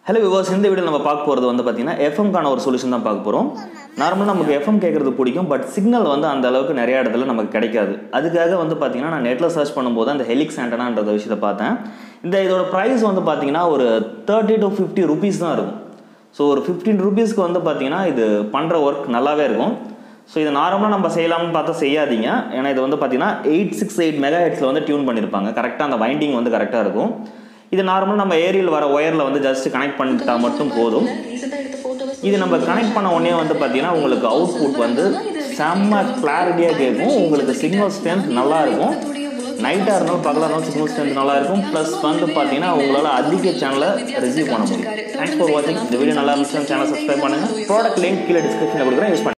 hello விவாஸ் இந்த video நம்ம பார்க்க போகிறது வந்து பார்த்தீங்கன்னா எஃப்எம்கான ஒரு சொல்யூஷன் தான் பார்க்க போகிறோம் நார்மலாக நமக்கு எஃப்எம் கேட்குறது பிடிக்கும் பட் சிக்னல் வந்து அந்த அளவுக்கு நிறைய இடத்துல நமக்கு கிடைக்காது அதுக்காக வந்து பார்த்தீங்கன்னா நான் நெட்டில் சர்ச் பண்ணும்போது அந்த ஹெலிக்ஸ் ஆண்டனான்ற விஷயத்தை பார்த்தேன் இந்த இதோட ப்ரைஸ் வந்து பார்த்தீங்கன்னா ஒரு தேர்ட்டி டு ஃபிஃப்டி ருபீஸ் தான் இருக்கும் ஸோ ஒரு ஃபிஃப்டீன் ருபீஸ்க்கு வந்து பார்த்தீங்கன்னா இது பண்ணுற ஒர்க் நல்லாவே இருக்கும் ஸோ இது நார்மலாக நம்ம செய்யலாம்னு பார்த்தா செய்யாதீங்க ஏன்னா இது வந்து பார்த்தீங்கன்னா எயிட் சிக்ஸ் எயிட் மெகா ஹெட்ஸில் வந்து டியூன் பண்ணியிருப்பாங்க கரெக்டாக அந்த வைண்டிங் வந்து கரெக்டாக இருக்கும் இது நார்மலாக நம்ம ஏரியில் வர ஒயரில் வந்து ஜஸ்ட் கனெக்ட் பண்ணிட்டா மட்டும் போதும் இது நம்ம கனெக்ட் பண்ண உடனே வந்து பார்த்தீங்கன்னா உங்களுக்கு அவுட்புட் வந்து செம்ம கிளாரிட்டியாக கேட்கும் உங்களுக்கு சிக்னல் ஸ்ட்ரென்த் நல்லா இருக்கும் நைட்டாக இருந்தாலும் பகலாக இருந்தாலும் சிக்னல் ஸ்ட்ரென்த் நல்லா இருக்கும் ப்ளஸ் வந்து பார்த்தீங்கன்னா உங்களால் அதிக சேனலை ரிசீவ் பண்ண முடியும் தேங்க்ஸ் ஃபார் வாட்சிங் இந்த வீடியோ நல்லா இருந்துச்சு சேனல் சப்ஸ்கிரைப் பண்ணுங்கள் ப்ராடக்ட் லிங்க் கீழே டிஸ்கிரிப்ஷனில் கொடுக்குறேன் யூஸ் பண்ணி